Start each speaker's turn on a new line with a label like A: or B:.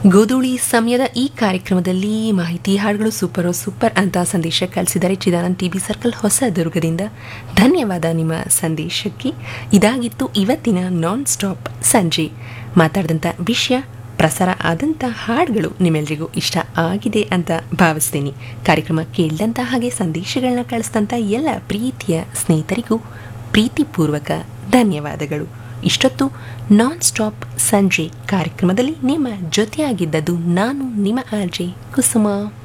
A: ಗೋಧೂಳಿ ಸಮಯದ ಈ ಕಾರ್ಯಕ್ರಮದಲ್ಲಿ ಮಾಹಿತಿ ಹಾಡುಗಳು ಸೂಪರ್ ಸೂಪರ್ ಅಂತ ಸಂದೇಶ ಕಳಿಸಿದ್ದಾರೆ ಚಿದಾನಂದ್ ಟಿ ಬಿ ಸರ್ಕಲ್ ಹೊಸದುರ್ಗದಿಂದ ಧನ್ಯವಾದ ನಿಮ್ಮ ಸಂದೇಶಕ್ಕೆ ಇದಾಗಿತ್ತು ಇವತ್ತಿನ ನಾನ್ ಸ್ಟಾಪ್ ಸಂಜೆ ಮಾತಾಡಿದಂಥ ವಿಷಯ ಪ್ರಸಾರ ಆದಂಥ ಹಾಡುಗಳು ನಿಮ್ಮೆಲ್ಲರಿಗೂ ಇಷ್ಟ ಆಗಿದೆ ಅಂತ ಭಾವಿಸ್ತೀನಿ ಕಾರ್ಯಕ್ರಮ ಕೇಳಿದಂಥ ಹಾಗೆ ಸಂದೇಶಗಳನ್ನ ಕಳಿಸಿದಂಥ ಎಲ್ಲ ಪ್ರೀತಿಯ ಸ್ನೇಹಿತರಿಗೂ ಪ್ರೀತಿಪೂರ್ವಕ ಧನ್ಯವಾದಗಳು ಇಷ್ಟೊತ್ತು ನಾನ್ ಸ್ಟಾಪ್ ಸಂಜೆ ಕಾರ್ಯಕ್ರಮದಲ್ಲಿ ನಿಮ್ಮ ಜೊತೆಯಾಗಿದ್ದದ್ದು ನಾನು ನಿಮ್ಮ ಆರ್ಜೆ ಕುಸುಮ